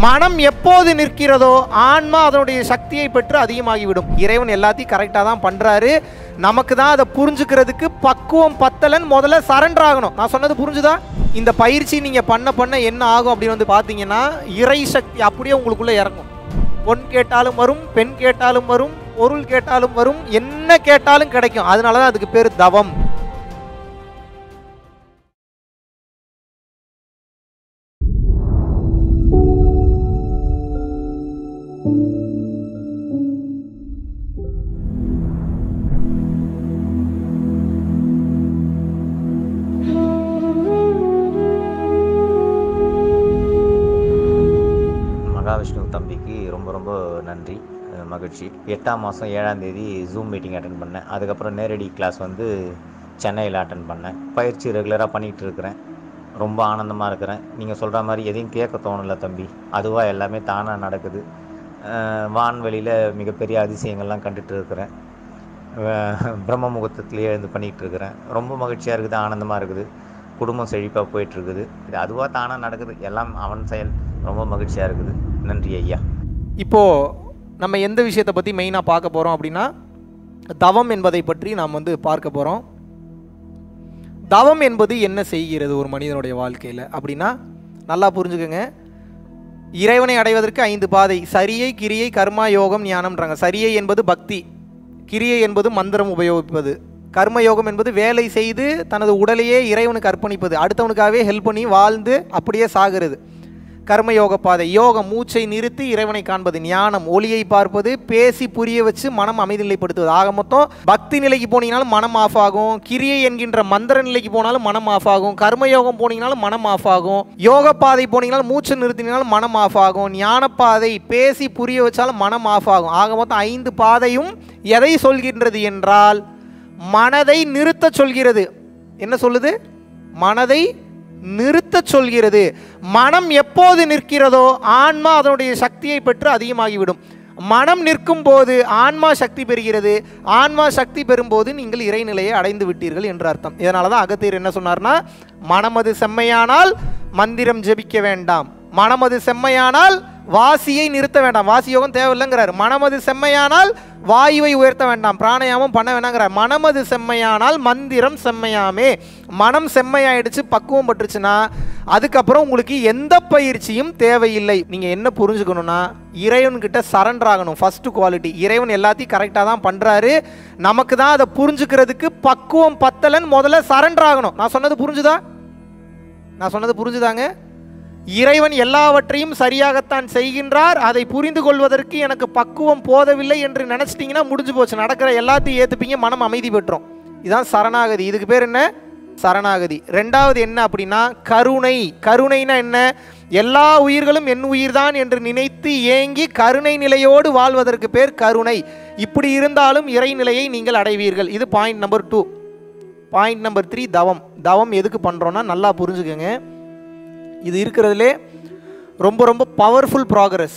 மனம் எப்போது நிற்கிறதோ ஆன்மா அதனுடைய சக்தியை பெற்று அதிகமாகிவிடும் இறைவன் எல்லாத்தையும் கரெக்டாக தான் பண்ணுறாரு நமக்கு தான் அதை புரிஞ்சுக்கிறதுக்கு பக்குவம் பத்தலன் முதல்ல சரண்டர் ஆகணும் நான் சொன்னது புரிஞ்சுதா இந்த பயிற்சி நீங்கள் பண்ண பண்ண என்ன ஆகும் அப்படின்னு வந்து பார்த்தீங்கன்னா இறை சக்தி அப்படியே உங்களுக்குள்ளே இறங்கும் பொன் கேட்டாலும் வரும் பெண் கேட்டாலும் வரும் பொருள் கேட்டாலும் வரும் என்ன கேட்டாலும் கிடைக்கும் அதனால தான் அதுக்கு பேர் தவம் மகாவிஷ்ணு தம்பிக்கு ரொம்ப ரொம்ப நன்றி அஹ் மகிழ்ச்சி எட்டாம் மாதம் ஏழாம் தேதி ஜூம் மீட்டிங் அட்டன் பண்ணேன் அதுக்கப்புறம் நேரடி கிளாஸ் வந்து சென்னையில் அட்டன் பண்ணேன் பயிற்சி ரெகுலராக பண்ணிகிட்டு இருக்கிறேன் ரொம்ப ஆனந்தமாக இருக்கிறேன் நீங்கள் சொல்கிற மாதிரி எதையும் கேட்க தோணலை தம்பி அதுவாக எல்லாமே தானாக நடக்குது அஹ் வான்வெளியில் மிகப்பெரிய அதிசயங்கள்லாம் கண்டுட்டு இருக்கிறேன் அஹ் பிரம்ம முகூர்த்தத்திலேயே எழுந்து பண்ணிகிட்டு இருக்கிறேன் ரொம்ப மகிழ்ச்சியாக இருக்குது ஆனந்தமாக இருக்குது குடும்பம் செழிப்பாக போயிட்டுருக்குது இது அதுவாக தானாக நடக்குது எல்லாம் அவன் செயல் ரொம்ப மகிழ்ச்சியாக இருக்குது நன்றி ஐயா இப்போது நம்ம எந்த விஷயத்தை பற்றி மெயினாக பார்க்க போகிறோம் அப்படின்னா தவம் என்பதை பற்றி நாம் வந்து பார்க்க போகிறோம் தவம் என்பது என்ன செய்கிறது ஒரு மனிதனுடைய வாழ்க்கையில் அப்படின்னா நல்லா புரிஞ்சுக்கோங்க இறைவனை அடைவதற்கு ஐந்து பாதை சரியை கிரியை கர்மா யோகம் ஞானம்ன்றாங்க சரியை என்பது பக்தி கிரியை என்பது மந்திரம் உபயோகிப்பது கர்மயோகம் என்பது வேலை செய்து தனது உடலையே இறைவனுக்கு அர்ப்பணிப்பது அடுத்தவனுக்காகவே ஹெல்ப் பண்ணி வாழ்ந்து அப்படியே சாகிறது கர்மயோக பாதை யோகம் மூச்சை நிறுத்தி இறைவனை காண்பது ஞானம் ஒளியை பார்ப்பது பேசி புரிய வச்சு மனம் அமைதிநிலைப்படுத்துவது ஆக மொத்தம் பக்தி நிலைக்கு போனீங்கனாலும் மனம் ஆஃப் ஆகும் கிரியை என்கின்ற மந்திர நிலைக்கு போனாலும் மனம் ஆஃப் ஆகும் கர்மயோகம் போனீங்கனாலும் மனம் ஆஃப் ஆகும் யோக பாதை போனீங்கனாலும் மூச்சை நிறுத்தினாலும் மனம் ஆஃப் ஆகும் ஞான பாதை பேசி புரிய வச்சாலும் மனம் ஆஃப் ஆகும் ஆக மொத்தம் ஐந்து பாதையும் எதை சொல்கின்றது என்றால் மனதை நிறுத்தச் சொல்கிறது என்ன சொல்லுது மனதை நிறுத்தச் சொல்கிறது மனம் எப்போது நிற்கிறதோ ஆன்மா அதனுடைய சக்தியை பெற்று அதிகமாகிவிடும் மனம் நிற்கும் போது ஆன்மா சக்தி பெறுகிறது ஆன்மா சக்தி பெறும்போது நீங்கள் இறைநிலையை அடைந்து விட்டீர்கள் என்று அர்த்தம் இதனால தான் அகத்தியர் என்ன சொன்னார்னா மனமது செம்மையானால் மந்திரம் ஜெபிக்க வேண்டாம் மனமது செம்மையானால் வாசியை நிறுத்த வேண்டாம் வாசி யோகம் தேவையில்லைங்கிறார் மனமது செம்மையானால் வாயுவை உயர்த்த வேண்டாம் பிராணாயாமம் பண்ண வேணாங்கிறார் மனமது செம்மையானால் மந்திரம் செம்மையாமே மனம் செம்மையாயிடுச்சு பக்குவம் பட்டுருச்சுன்னா அதுக்கப்புறம் உங்களுக்கு எந்த பயிற்சியும் தேவையில்லை நீங்கள் என்ன புரிஞ்சுக்கணும்னா இறைவன்கிட்ட சரண்டர் ஆகணும் ஃபர்ஸ்ட் குவாலிட்டி இறைவன் எல்லாத்தையும் கரெக்டாக தான் பண்ணுறாரு நமக்கு தான் அதை புரிஞ்சுக்கிறதுக்கு பக்குவம் பத்தலன் முதல்ல சரண்டர் ஆகணும் நான் சொன்னது புரிஞ்சுதா நான் சொன்னது புரிஞ்சுதாங்க இறைவன் எல்லாவற்றையும் சரியாகத்தான் செய்கின்றார் அதை புரிந்து கொள்வதற்கு எனக்கு பக்குவம் போதவில்லை என்று நினச்சிட்டிங்கன்னா முடிஞ்சு போச்சு நடக்கிற எல்லாத்தையும் ஏற்றுப்பீங்க மனம் அமைதி பெற்றோம் இதுதான் சரணாகதி இதுக்கு பேர் என்ன சரணாகதி ரெண்டாவது என்ன அப்படின்னா கருணை கருணைனா என்ன எல்லா உயிர்களும் என் உயிர்தான் என்று நினைத்து ஏங்கி கருணை நிலையோடு வாழ்வதற்கு பேர் கருணை இப்படி இருந்தாலும் இறைநிலையை நீங்கள் அடைவீர்கள் இது point number two point number three தவம் தவம் எதுக்கு பண்ணுறோன்னா நல்லா புரிஞ்சுக்கோங்க இது இருக்கிறதுலே ரொம்ப ரொம்ப பவர்ஃபுல் ப்ராக்ரஸ்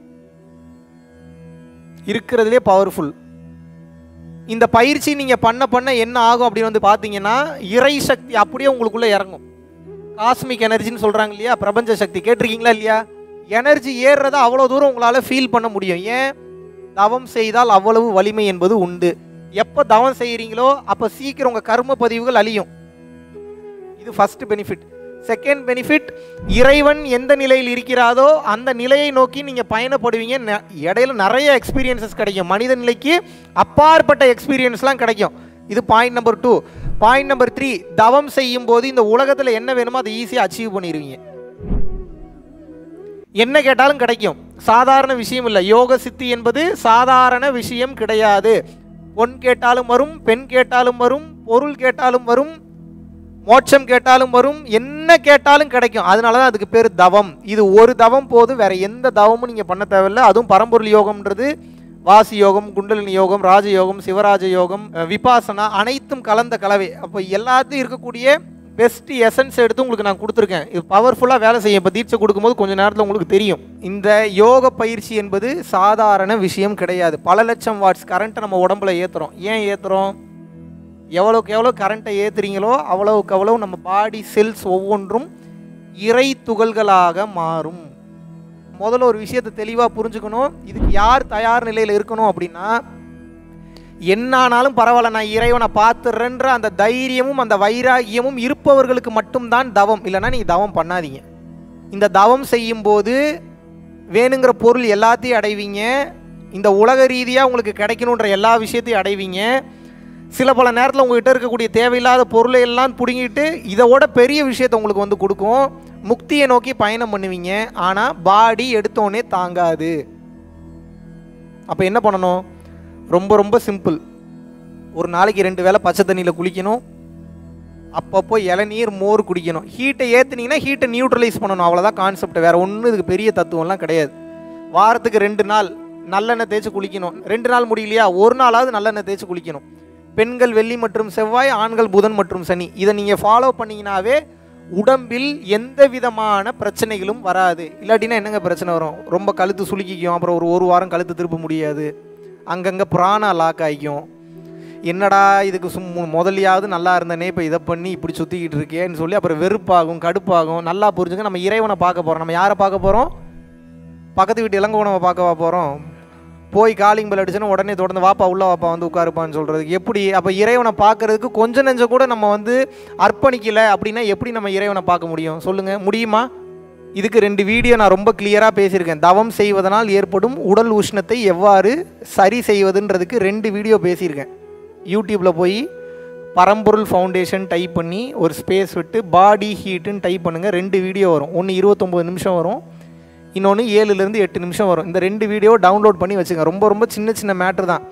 இருக்கிறதுலே பவர்ஃபுல் இந்த பயிற்சி நீங்கள் பண்ண பண்ண என்ன ஆகும் அப்படின்னு வந்து பார்த்தீங்கன்னா இறை சக்தி அப்படியே உங்களுக்குள்ளே இறங்கும் காஸ்மிக் எனர்ஜின்னு சொல்கிறாங்க இல்லையா பிரபஞ்ச சக்தி கேட்டிருக்கீங்களா இல்லையா எனர்ஜி ஏறுறதை அவ்வளோ தூரம் உங்களால் ஃபீல் பண்ண முடியும் ஏன் தவம் செய்தால் அவ்வளவு வலிமை என்பது உண்டு எப்போ தவம் செய்கிறீங்களோ அப்போ சீக்கிரம் உங்கள் கர்ம பதிவுகள் அழியும் இது ஃபர்ஸ்ட் பெனிஃபிட் செகண்ட் பெனிஃபிட் இறைவன் எந்த நிலையில் இருக்கிறாதோ அந்த நிலையை நோக்கி நீங்கள் பயணப்படுவீங்க ந- இடையில நிறைய எக்ஸ்பீரியன்சஸ் கிடைக்கும் மனித நிலைக்கு அப்பாற்பட்ட எக்ஸ்பீரியன்ஸ்லாம் கிடைக்கும் இது point number two point number three தவம் செய்யும் போது இந்த உலகத்தில் என்ன வேணுமோ அதை ஈஸியாக அச்சீவ் பண்ணிடுவீங்க என்ன கேட்டாலும் கிடைக்கும் சாதாரண விஷயம் இல்லை யோக சித்தி என்பது சாதாரண விஷயம் கிடையாது பொன் கேட்டாலும் வரும் பெண் கேட்டாலும் வரும் பொருள் கேட்டாலும் வரும் மோட்சம் கேட்டாலும் வரும் என்ன கேட்டாலும் கிடைக்கும் அதனால தான் அதுக்கு பேர் தவம் இது ஒரு தவம் போது வேற எந்த தவமும் நீங்கள் பண்ண தேவையில்லை அதுவும் பரம்பொருள் யோகம்ன்றது வாசி யோகம் குண்டலினி யோகம் ராஜயோகம் சிவராஜ யோகம் அஹ், விபாசனா அனைத்தும் கலந்த கலவை அப்போ எல்லாத்தையும் இருக்கக்கூடிய பெஸ்ட் எசன்ஸ் எடுத்து உங்களுக்கு நான் கொடுத்துருக்கேன் இது பவர்ஃபுல்லாக வேலை செய்யும் இப்போ தீட்சை கொடுக்கும்போது கொஞ்ச நேரத்தில் உங்களுக்கு தெரியும் இந்த யோக பயிற்சி என்பது சாதாரண விஷயம் கிடையாது பல லட்சம் வாட்ஸ் கரண்ட்டை நம்ம உடம்புல ஏற்றுறோம் ஏன் ஏற்றுறோம் எவ்வளோக்கு எவ்வளோ கரண்ட்டை ஏற்றுறீங்களோ அவ்வளவுக்கு அவ்வளவு நம்ம பாடி செல்ஸ் ஒவ்வொன்றும் இறை துகள்களாக மாறும் முதல்ல ஒரு விஷயத்தை தெளிவாக புரிஞ்சுக்கணும் இதுக்கு யார் தயார் நிலையில் இருக்கணும் அப்படின்னா என்னானாலும் பரவாயில்ல நான் இறைவனை பார்த்துறேன்ற அந்த தைரியமும் அந்த வைராகியமும் இருப்பவர்களுக்கு மட்டும்தான் தவம் இல்லைன்னா நீங்கள் தவம் பண்ணாதீங்க இந்த தவம் செய்யும்போது வேணுங்கிற பொருள் எல்லாத்தையும் அடைவீங்க இந்த உலக ரீதியாக உங்களுக்கு கிடைக்கணுன்ற எல்லா விஷயத்தையும் அடைவீங்க சில பல நேரத்தில் உங்ககிட்ட இருக்கக்கூடிய தேவையில்லாத பொருளை எல்லாம் பிடுங்கிட்டு இதோட பெரிய விஷயத்தை உங்களுக்கு வந்து கொடுக்கும் முக்தியை நோக்கி பயணம் பண்ணுவீங்க ஆனால் பாடி எடுத்தோடனே தாங்காது அப்போ என்ன பண்ணணும் ரொம்ப ரொம்ப சிம்பிள் ஒரு நாளைக்கு ரெண்டு வேளை பச்சை தண்ணியில் குளிக்கணும் அப்பப்போ இளநீர் மோர் குடிக்கணும் ஹீட்டை ஏற்றுனீங்கன்னா ஹீட்டை நியூட்ரலைஸ் பண்ணணும் அவ்வளோதான் கான்செப்ட் வேறு ஒன்றும் இதுக்கு பெரிய தத்துவம்லாம் கிடையாது வாரத்துக்கு ரெண்டு நாள் நல்லெண்ணெய் தேய்ச்சி குளிக்கணும் ரெண்டு நாள் முடியலையா ஒரு நாளாவது நல்லெண்ணெய் தேய்ச்சி குளிக்கணும் பெண்கள் வெள்ளி மற்றும் செவ்வாய் ஆண்கள் புதன் மற்றும் சனி இதை நீங்கள் ஃபாலோ பண்ணீங்கன்னாவே உடம்பில் எந்த விதமான பிரச்சனைகளும் வராது இல்லாட்டினா என்னங்க பிரச்சனை வரும் ரொம்ப கழுத்து சுளுக்கிக்கும் அப்புறம் ஒரு ஒரு வாரம் கழுத்து திருப்ப முடியாது அங்கங்கே புராணா லாக் ஆகிக்கும் என்னடா இதுக்கு சும் முதலியாவது நல்லா இருந்தனே இப்போ இதை பண்ணி இப்படி சுற்றிக்கிட்டு இருக்கேன்னு சொல்லி அப்புறம் வெறுப்பாகும் கடுப்பாகும் நல்லா புரிஞ்சுங்க நம்ம இறைவனை பார்க்க போகிறோம் நம்ம யாரை பார்க்க போகிறோம் பக்கத்து வீட்டு இளங்கோவனை பார்க்கவா போகிறோம் போய் காலிங் பெல் அடிச்சுன்னா உடனே தொடர்ந்து வாப்பா உள்ள வாப்பா வந்து உட்காருப்பான்னு சொல்கிறதுக்கு எப்படி அப்போ இறைவனை பார்க்கறதுக்கு கொஞ்சம் நெஞ்சம் கூட நம்ம வந்து அர்ப்பணிக்கலை அப்படின்னா எப்படி நம்ம இறைவனை பார்க்க முடியும் சொல்லுங்கள் முடியுமா இதுக்கு ரெண்டு வீடியோ நான் ரொம்ப கிளியராக பேசியிருக்கேன் தவம் செய்வதனால் ஏற்படும் உடல் உஷ்ணத்தை எவ்வாறு சரி செய்வதுன்றதுக்கு ரெண்டு வீடியோ பேசியிருக்கேன் யூடியூப்பில் போய் பரம்பொருள் ஃபவுண்டேஷன் டைப் பண்ணி ஒரு ஸ்பேஸ் விட்டு பாடி ஹீட்டுன்னு டைப் பண்ணுங்கள் ரெண்டு வீடியோ வரும் ஒன்று இருபத்தொம்போது நிமிஷம் வரும் இன்னொன்று ஏழுலேருந்து எட்டு நிமிஷம் வரும் இந்த ரெண்டு வீடியோ டவுன்லோட் பண்ணி வச்சுங்க ரொம்ப ரொம்ப சின்ன சின்ன மேட்ரு தான்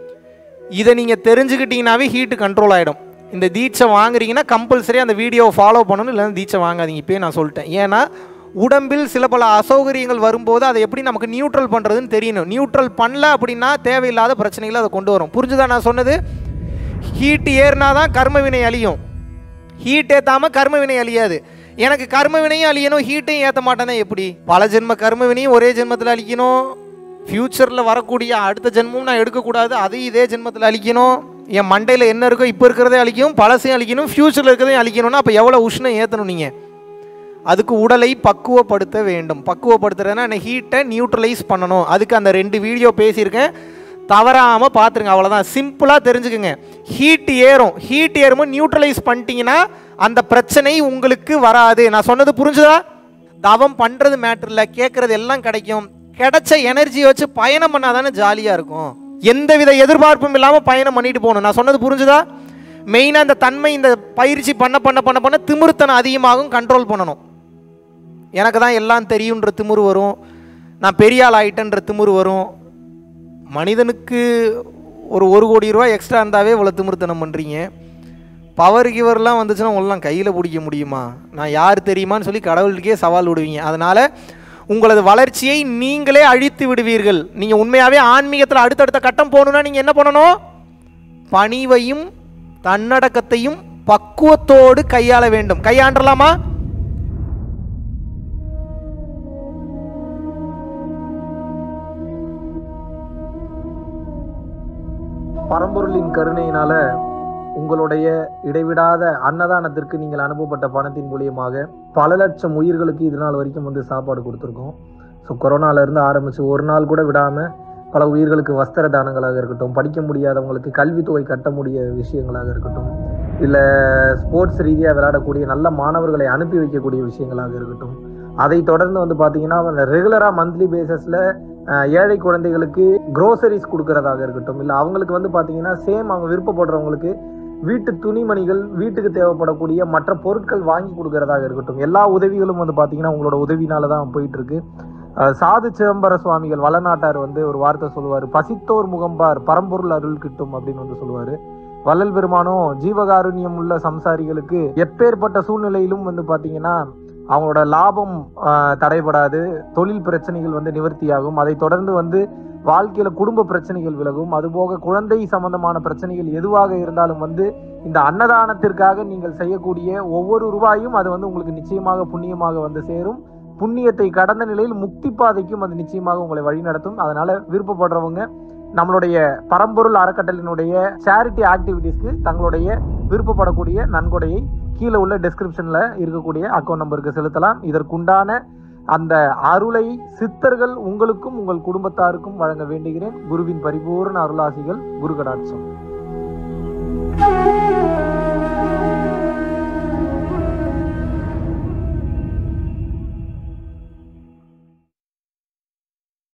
இதை நீங்கள் தெரிஞ்சுக்கிட்டீங்கன்னாவே ஹீட்டு கண்ட்ரோல் ஆகிடும் இந்த தீட்சை வாங்குறீங்கன்னா கம்பல்சரி அந்த வீடியோவை ஃபாலோ பண்ணணும் இல்லைன்னா தீட்சை வாங்காதீங்க இப்போயே நான் சொல்லிட்டேன் ஏன்னா உடம்பில் சில பல அசௌகரியங்கள் வரும்போது அதை எப்படி நமக்கு நியூட்ரல் பண்ணுறதுன்னு தெரியணும் நியூட்ரல் பண்ணல அப்படின்னா தேவையில்லாத பிரச்சனைகளை அதை கொண்டு வரும் புரிஞ்சுதா நான் சொன்னது ஹீட் ஏறினா தான் கர்ம வினை அழியும் ஹீட் ஏற்றாமல் கர்ம வினை அழியாது எனக்கு கர்ம வினையும் அழியணும் ஹீட்டையும் ஏற்ற மாட்டேன்னா எப்படி பல ஜென்ம கர்ம வினையும் ஒரே ஜென்மத்தில் அழிக்கணும் ஃப்யூச்சரில் வரக்கூடிய அடுத்த ஜென்மம் நான் எடுக்கக்கூடாது அதையும் இதே ஜென்மத்தில் அழிக்கணும் என் மண்டையில் என்ன இருக்கோ இப்போ இருக்கிறதே அழிக்கும் பழசையும் அழிக்கணும் ஃப்யூச்சரில் இருக்கிறதையும் அழிக்கணும்னா அப்போ எவ்வளோ உஷ்ணம் ஏற்றணும் நீங்கள் அதுக்கு உடலை பக்குவப்படுத்த வேண்டும் பக்குவப்படுத்துறதுனா அந்த ஹீட்டை நியூட்ரலைஸ் பண்ணணும் அதுக்கு அந்த ரெண்டு வீடியோ பேசியிருக்கேன் தவறாமல் பார்த்துருங்க அவ்வளோதான் சிம்பிளாக தெரிஞ்சுக்குங்க ஹீட் ஏறும் ஹீட் ஏறும்போது நியூட்ரலைஸ் பண்ணிட்டீங்கன்னா அந்த பிரச்சனை உங்களுக்கு வராது நான் சொன்னது புரிஞ்சுதா தவம் பண்ணுறது மேட்டரில் கேட்குறது எல்லாம் கிடைக்கும் கிடைச்ச எனர்ஜியை வச்சு பயணம் பண்ணால் தானே ஜாலியாக இருக்கும் எந்தவித எதிர்பார்ப்பும் இல்லாமல் பயணம் பண்ணிட்டு போகணும் நான் சொன்னது புரிஞ்சுதா மெயினாக இந்த தன்மை இந்த பயிற்சி பண்ண பண்ண பண்ண பண்ண திமிருத்தனம் அதிகமாகும் கண்ட்ரோல் பண்ணணும் எனக்கு தான் எல்லாம் தெரியுன்ற திமிரு வரும் நான் பெரிய ஆள் ஆயிட்டேன்ற திமிரு வரும் மனிதனுக்கு ஒரு ஒரு கோடி ரூபா எக்ஸ்ட்ரா இருந்தாவே இவ்வளோ திமிருத்தனம் பண்ணுறீங்க பவர் கிவர்லாம் வந்துச்சுன்னா உங்களெலாம் கையில் பிடிக்க முடியுமா நான் யார் தெரியுமான்னு சொல்லி கடவுளுக்கே சவால் விடுவீங்க அதனால் உங்களது வளர்ச்சியை நீங்களே அழித்து விடுவீர்கள் நீங்கள் உண்மையாகவே ஆன்மீகத்தில் அடுத்தடுத்த கட்டம் போகணுன்னா நீங்கள் என்ன பண்ணணும் பணிவையும் தன்னடக்கத்தையும் பக்குவத்தோடு கையாள வேண்டும் கையாண்டலாமா பரம்பொருளின் கருணையினால உங்களுடைய இடைவிடாத அன்னதானத்திற்கு நீங்கள் அனுப்பப்பட்ட பணத்தின் மூலியமாக பல லட்சம் உயிர்களுக்கு இது நாள் வரைக்கும் வந்து சாப்பாடு கொடுத்துருக்கோம் ஸோ கொரோனாலேருந்து ஆரம்பித்து ஒரு நாள் கூட விடாமல் பல உயிர்களுக்கு வஸ்திர தானங்களாக இருக்கட்டும் படிக்க முடியாதவங்களுக்கு கல்வித்தொகை கட்ட முடிய விஷயங்களாக இருக்கட்டும் இல்லை ஸ்போர்ட்ஸ் ரீதியாக விளையாடக்கூடிய நல்ல மாணவர்களை அனுப்பி வைக்கக்கூடிய விஷயங்களாக இருக்கட்டும் அதை தொடர்ந்து வந்து பார்த்தீங்கன்னா ரெகுலராக மந்த்லி பேசிஸில் ஏழை குழந்தைகளுக்கு க்ரோசரிஸ் கொடுக்கறதாக இருக்கட்டும் இல்லை அவங்களுக்கு வந்து பார்த்தீங்கன்னா சேம் அவங்க விருப்பப்படுறவங்களுக்கு வீட்டு துணிமணிகள் வீட்டுக்கு தேவைப்படக்கூடிய மற்ற பொருட்கள் வாங்கி கொடுக்கறதாக இருக்கட்டும் எல்லா உதவிகளும் வந்து பார்த்தீங்கன்னா உங்களோட உதவினால தான் போயிட்டு இருக்கு அஹ் சாது சிதம்பர சுவாமிகள் வளநாட்டார் வந்து ஒரு வார்த்தை சொல்லுவார் பசித்தோர் முகம்பார் பரம்பொருள் அருள் கிட்டும் அப்படின்னு வந்து சொல்லுவார் வள்ளல் பெருமானும் ஜீவகாருண்யம் உள்ள சம்சாரிகளுக்கு எப்பேற்பட்ட சூழ்நிலையிலும் வந்து பார்த்தீங்கன்னா அவங்களோட லாபம் ஆஹ், தடைபடாது தொழில் பிரச்சனைகள் வந்து நிவர்த்தியாகும் அதை தொடர்ந்து வந்து வாழ்க்கையில குடும்ப பிரச்சனைகள் விலகும் அதுபோக குழந்தை சம்பந்தமான பிரச்சனைகள் எதுவாக இருந்தாலும் வந்து இந்த அன்னதானத்திற்காக நீங்கள் செய்யக்கூடிய ஒவ்வொரு ரூபாயும் அது வந்து உங்களுக்கு நிச்சயமாக புண்ணியமாக வந்து சேரும் புண்ணியத்தை கடந்த நிலையில் முக்தி பாதைக்கும் அது நிச்சயமாக உங்களை வழிநடத்தும் அதனால விருப்பப்படுறவங்க நம்மளுடைய பரம்பொருள் அறக்கட்டளினுடைய சேரிட்டி ஆக்டிவிட்டீஸ்க்கு தங்களுடைய விருப்பப்படக்கூடிய நன்கொடையை கீழே உள்ள டெஸ்கிரிப்ஷனில் இருக்கக்கூடிய அக்கௌண்ட் நம்பருக்கு செலுத்தலாம் இதற்குண்டான அந்த அருளை சித்தர்கள் உங்களுக்கும் உங்கள் குடும்பத்தாருக்கும் வழங்க வேண்டுகிறேன் குருவின் பரிபூர்ண அருளாசிகள் குரு கடாட்சம்